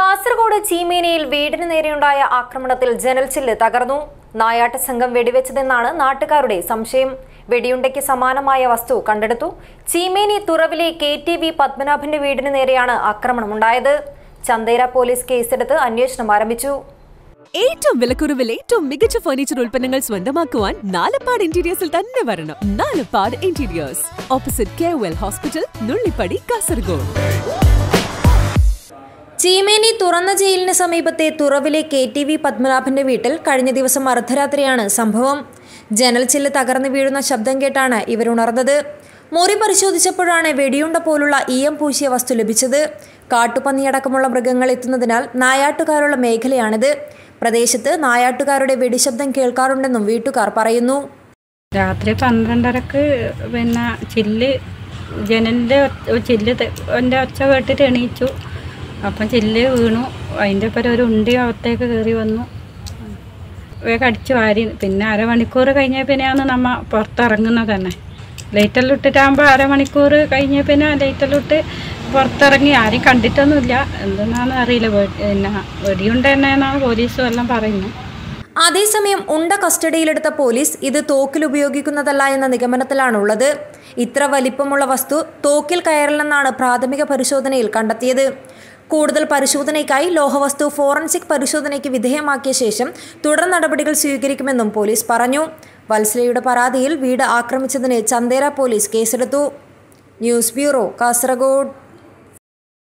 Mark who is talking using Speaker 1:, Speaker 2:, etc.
Speaker 1: കാസർഗോഡ് ചീമേനിയിൽ വീടിന് നേരെയുണ്ടായ ആക്രമണത്തിൽ ജനൽച്ചില്ല് തകർന്നു നായാട്ട് സംഘം വെടിവെച്ചതെന്നാണ് നാട്ടുകാരുടെ സംശയം വെടിയുണ്ടയ്ക്ക് സമാനമായ വസ്തു കണ്ടെടുത്തു ചീമേനി തുറവിലെ കെ ടി വി പത്മനാഭന്റെ വീടിന് നേരെയാണ് ആക്രമണമുണ്ടായത് ചന്തേര പോലീസ് കേസെടുത്ത് അന്വേഷണം ആരംഭിച്ചു
Speaker 2: ഏറ്റവും വിലക്കുറവിൽ ഏറ്റവും മികച്ച ഫർണിച്ചർ ഉൽപ്പന്നങ്ങൾ സ്വന്തമാക്കുവാൻ നാലപ്പാട് ഇന്റീരിയേഴ്സിൽ തന്നെ വരണം Nalappad interiors opposite K well hospital Nullippady Kasaragod
Speaker 1: Cheemeni തുറന്ന ജയിലിന് സമീപത്തെ തുറവിലെ കെ ടി വി പത്മനാഭന്റെ വീട്ടിൽ കഴിഞ്ഞ ദിവസം അർദ്ധരാത്രിയാണ് സംഭവം ജനൽ ചില്ല് തകർന്നു വീഴുന്ന ശബ്ദം കേട്ടാണ് ഇവരുണർന്നത് മുറി പരിശോധിച്ചപ്പോഴാണ് വെടിയുണ്ട പോലുള്ള ഈയം പൂശിയ വസ്തു ലഭിച്ചത് കാട്ടുപന്നിയടക്കമുള്ള മൃഗങ്ങൾ എത്തുന്നതിനാൽ നായാട്ടുകാരുള്ള മേഖലയാണിത് പ്രദേശത്ത് നായാട്ടുകാരുടെ വെടിശബ്ദം കേൾക്കാറുണ്ടെന്നും വീട്ടുകാർ പറയുന്നു
Speaker 3: രാത്രി പന്ത്രണ്ടരക്ക് പിന്നെ ചില്ല് ജനലിൻ്റെ ചില്ല് തെ- എൻ്റെ ഒച്ച കേട്ടിട്ട് എണീച്ചു അപ്പം ചില്ല് വീണു അതിൻ്റെ ഒപ്പം ഒരു ഉണ്ടി അകത്തേക്ക് കയറി വന്നു വേഗം അടിച്ചു വാരി പിന്നെ അരമണിക്കൂർ കഴിഞ്ഞ പിന്നെയാണ് നമ്മ പുറത്തിറങ്ങുന്നത് തന്നെ ലൈറ്റെല്ലാം ഇട്ടിട്ടാകുമ്പോൾ അരമണിക്കൂർ കഴിഞ്ഞ പിന്നെ ലൈറ്റെല്ലാം ഇട്ട് പുറത്തിറങ്ങി ആരും കണ്ടിട്ടൊന്നുമില്ല എന്തെന്നാന്ന് അറിയില്ല വെ- പിന്നെ വെടിയുണ്ട് തന്നെ എന്നാണ് പോലീസും എല്ലാം പറയുന്നത്
Speaker 1: അതേസമയം ഉണ്ട കസ്റ്റഡിയിലെടുത്ത പോലീസ് ഇത് തോക്കിൽ ഉപയോഗിക്കുന്നതല്ല എന്ന നിഗമനത്തിലാണുള്ളത് ഇത്ര വലിപ്പമുള്ള വസ്തു തോക്കിൽ കയറില്ലെന്നാണ് പ്രാഥമിക പരിശോധനയിൽ കണ്ടെത്തിയത് കൂടുതൽ പരിശോധനയ്ക്കായി ലോഹവസ്തു ഫോറൻസിക് പരിശോധനയ്ക്ക് വിധേയമാക്കിയ ശേഷം തുടർ നടപടികൾ സ്വീകരിക്കുമെന്നും പോലീസ് പറഞ്ഞു വത്സലയുടെ പരാതിയിൽ വീട് ആക്രമിച്ചതിന് ചന്തേര പോലീസ് കേസെടുത്തു ന്യൂസ് ബ്യൂറോ കാസർഗോഡ്